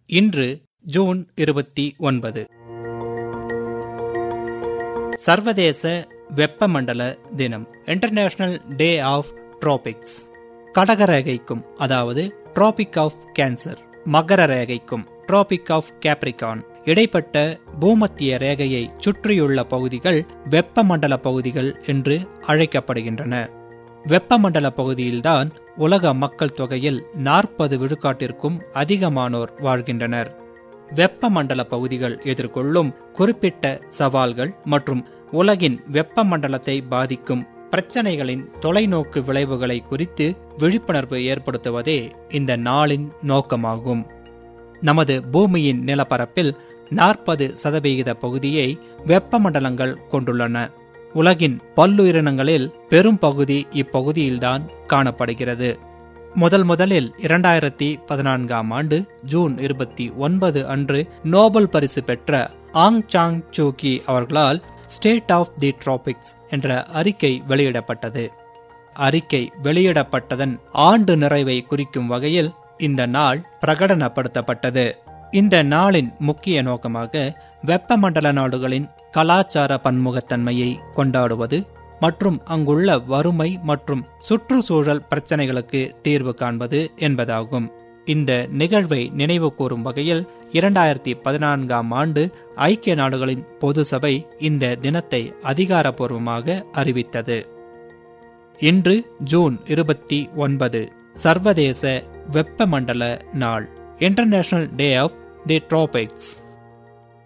இன்று ஜூன் இருபத்தி ஒன்பது சர்வதேச வெப்பமண்டல தினம் இன்டர்நேஷனல் டே ஆஃப் டிராபிக்ஸ் கடகரேகைக்கும் அதாவது டிராபிக் ஆஃப் கேன்சர் மகர ரேகைக்கும் டிராபிக் ஆஃப் கேப்ரிகான் இடைப்பட்ட பூமத்திய ரேகையை சுற்றியுள்ள பகுதிகள் வெப்பமண்டல பகுதிகள் என்று அழைக்கப்படுகின்றன வெப்பமண்டல பகுதியில்தான் உலக மக்கள் தொகையில் நாற்பது விழுக்காட்டிற்கும் அதிகமானோர் வாழ்கின்றனர் வெப்பமண்டல பகுதிகள் எதிர்கொள்ளும் குறிப்பிட்ட சவால்கள் மற்றும் உலகின் வெப்பமண்டலத்தை பாதிக்கும் பிரச்சனைகளின் தொலைநோக்கு விளைவுகளை குறித்து விழிப்புணர்வு ஏற்படுத்துவதே இந்த நாளின் நோக்கமாகும் நமது பூமியின் நிலப்பரப்பில் நாற்பது சதவிகித பகுதியை வெப்பமண்டலங்கள் கொண்டுள்ளன உலகின் பல்லுயிரினங்களில் பெரும் பகுதி இப்பகுதியில்தான் காணப்படுகிறது முதல் முதலில் இரண்டாயிரத்தி பதினான்காம் ஆண்டு ஜூன் இருபத்தி ஒன்பது அன்று நோபல் பரிசு பெற்ற ஆங் சாங் சூகி அவர்களால் ஸ்டேட் ஆஃப் தி டிராபிக்ஸ் என்ற அறிக்கை வெளியிடப்பட்டது அறிக்கை வெளியிடப்பட்டதன் ஆண்டு நிறைவை குறிக்கும் வகையில் இந்த நாள் பிரகடனப்படுத்தப்பட்டது இந்த நாளின் முக்கிய நோக்கமாக வெப்பமண்டல நாடுகளின் கலாச்சார பன்முகத்தன்மையை கொண்டாடுவது மற்றும் அங்குள்ள வறுமை மற்றும் சுற்றுச்சூழல் பிரச்சனைகளுக்கு தீர்வு காண்பது என்பதாகும் இந்த நிகழ்வை நினைவு கூறும் வகையில் இரண்டாயிரத்தி பதினான்காம் ஆண்டு ஐக்கிய நாடுகளின் பொது சபை இந்த தினத்தை அதிகாரப்பூர்வமாக அறிவித்தது இன்று ஜூன் இருபத்தி ஒன்பது சர்வதேச வெப்பமண்டல நாள் international day of the traffics